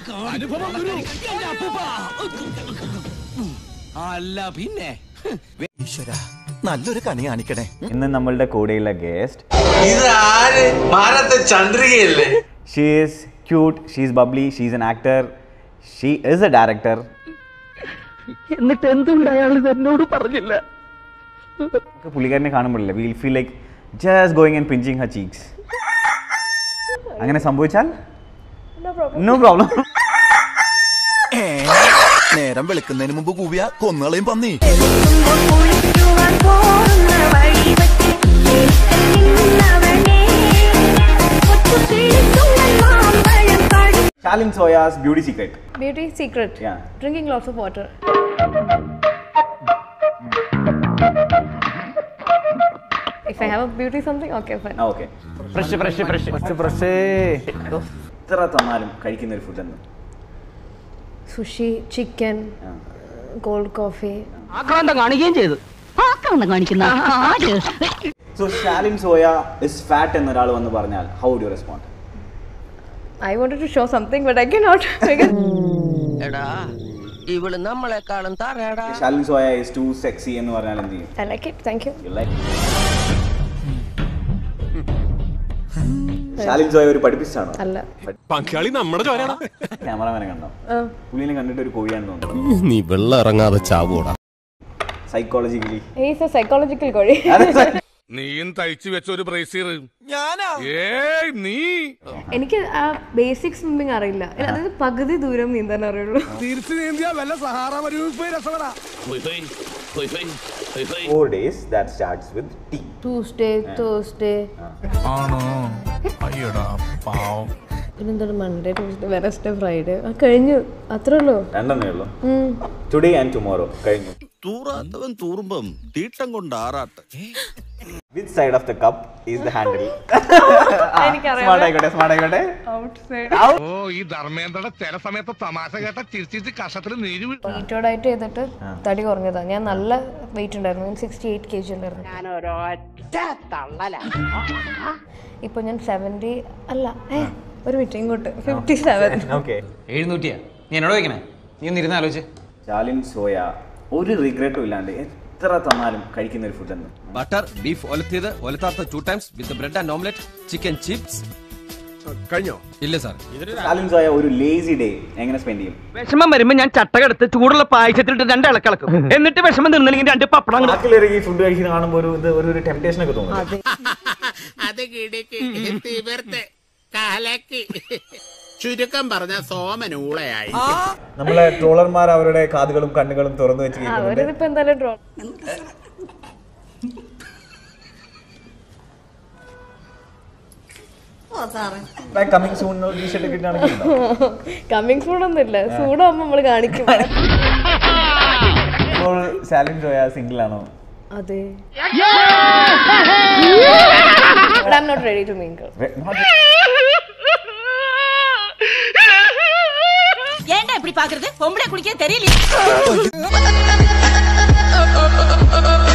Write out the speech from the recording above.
അല്ല പിന്നെ ഈശ്വര നല്ലൊരു കണി കാണിക്കണേ ഇന്ന് നമ്മളുടെ കൂടെയുള്ള ഗസ്റ്റ് ഇത് ആര് മാനത്തെ ചന്ദ്രികയല്ലേ she is cute she is bubbly she is an actor she is a director എന്നിട്ട് എന്തുകൊണ്ട് അയാൾ ഇത് എന്നോട് പറഞ്ഞില്ല പുള്ളിക്കാരനെ കാണുമ്പോഴല്ലേ we'll feel like just going and pinching her cheeks അങ്ങനെ സംഭവിച്ചാൽ നോ പ്രോബ്ലം നേരം വെളുക്കുന്നതിന് മുമ്പ് കൂവിയ കൊന്നുകളയും പന്നി Shaalin Zoya's beauty secret Beauty secret. Yeah. Drinking lots of water. If I have a beauty something, okay, fine. ആ okay fresh fresh fresh fresh എത്ര തന്നാലും കഴിക്കുന്ന ഒരു ഫുഡ് എന്ന് Sushi, chicken, cold coffee. ആക്രാന്തം കാണിക്കുകയും ചെയ്തു ആക്രാന്തം കാണിക്കുന്ന ആര് so Shaalin Zoya is fat എന്നൊരാൾ വന്ന് പറഞ്ഞാൽ how do respond I wanted to show something, but I cannot. because എടാ ഇവള് നമ്മളെക്കാളും തറയടാ Shaalin Zoya is too sexy എന്ന് പറഞ്ഞാൽ എന്ത് ചെയ്യും I like it. Thank you. You like? Shaalin Zoya ഒരു പഠിപ്പിച്ചാണോ അല്ല പങ്കാളി നമ്മുടെ ചോരയാണ് ക്യാമറമാനെ കണ്ടോ ആ. പുള്ളിനെ കണ്ടിട്ട് ഒരു കോഴിയാണെന്ന് തോന്നുന്നു നീ വെള്ളം ഇറങ്ങാതെ ചാവൂടാ സൈക്കോളജിക്കലി He's a psychological കോഴി നീയും തയ്ച്ചു വെച്ച ഒരു ബ്രേസീർ ഞാനാ ഏയ് നീ എനിക്ക് ആ ബേസിക് സ്വിമ്മിങ് അറിയില്ല അതായത് പകുതി ദൂരം നീന്താൻ അറിയുള്ളൂ തിരിച്ചു നീന്തിയാ വല്ല സഹാറ മരുവിപ്പ് രസപ്പെടാ four days that starts with T Tuesday Thursday ആണോ അയ്യടാ പാവം പിന്നെന്താണ് മൺഡേ ട്യൂസ്ഡേ വെനസ്ഡേ ഫ്രൈഡേ ആ കഴിഞ്ഞു അത്രേ ഉള്ളൂ രണ്ടെണ്ണേ ഉള്ളൂ ടുഡേ ആൻഡ് ടുമോറോ കഴിഞ്ഞു തൂറാത്തവൻ തൂറുമ്പം തീട്ടം കൊണ്ട് ആറാട്ട് with side of the cup is the handle എനിക്കറിയാം. സ്മാർട്ട് ആയിക്കോട്ടെ സ്മാർട്ട് ആയിക്കോട്ടെ ഔട്ട് സൈഡ് ഓ ഈ ധർമ്മേന്ദ്രയുടെ ചില സമയത്ത് തമാശ കേട്ട ചിരിച്ചിട്ട് കഷത്തിൽ നീര് വീഴും. കീറ്റോ ഡയറ്റ് ചെയ്തിട്ട് തടി കുറഞ്ഞതാ ഞാൻ നല്ല വെയിറ്റ് ഉണ്ടായിരുന്നു സിക്സ്റ്റി എയ്റ്റ് കെ ജി ഉണ്ടായിരുന്നു ഇപ്പൊ ഞാൻ സെവൻറ്റി അല്ല ഏ ഒരു മിനിറ്റ് ഇങ്ങോട്ട് ഫിഫ്റ്റി സെവൻ ഓക്കെ എഴുന്നൂറ്റിയാ നീ എന്നോട് വയ്ക്കണേ നീ ഒന്ന് ഇരുന്ന് ആലോചിച്ച് ഷാലിൻ സോയ ഒരു റിഗ്രറ്റും ഇല്ലാണ്ട് എത്ര തന്നാലും കഴിക്കുന്ന ഒരു ഫുഡ് എന്ന് ബട്ടർ ബീഫ് ഒലത്തിയത് ഒലത്താത്ത two times with bread and omelette chicken chips കഴിഞ്ഞോ ഇല്ല സാർ ഷാലിൻ സോയ ഒരു ലേസി ഡേ എങ്ങനെ സ്പെൻഡ് ചെയ്യും വിഷമം വരുമ്പോ ഞാൻ ചട്ടകെടുത്ത് ചൂടുള്ള പായസത്തിലിട്ട് രണ്ട് ഇളക്കിളക്കും എന്നിട്ട് വിഷമം തിന്നില്ലെങ്കിൽ രണ്ട് പപ്പടം അങ്ങട് ബാക്കിയുള്ളവർക്ക് ഈ ഫുഡ് കഴിക്കുന്ന കാണുമ്പോൾ ഒരു ഇത് ഒരു ഒരു ടെംപ്ടേഷൻ ഒക്കെ തോന്നും അത് കിടക്ക് തീവർത്ത് കലക്കി ചുരുക്കം പറഞ്ഞ സോമനൂളയായി നമ്മളെ ട്രോളർമാർ അവരുടെ കാതുകളും കണ്ണുകളും തുറന്നു വെച്ച് കേൾക്കുന്നുണ്ട് അവരിതിപ്പോ എന്തായാലും ഡ്രോ കമ്മിങ് സൂൺ ടീഷർട്ട് ഒക്കെ ഇട്ടാണെങ്കിൽ കമ്മിങ് സൂൺ ഒന്നും ഇല്ല സൂടാകുമ്പോ നമ്മള് കാണിക്കും ഇപ്പോൾ സാലിൻ സോയ സിംഗിൾ ആണോ അതെ But I'm not ready to mingle. Re- not- ஏன்டா இப்படி பாக்குறது பொம்பளை குளிக்க தெரியல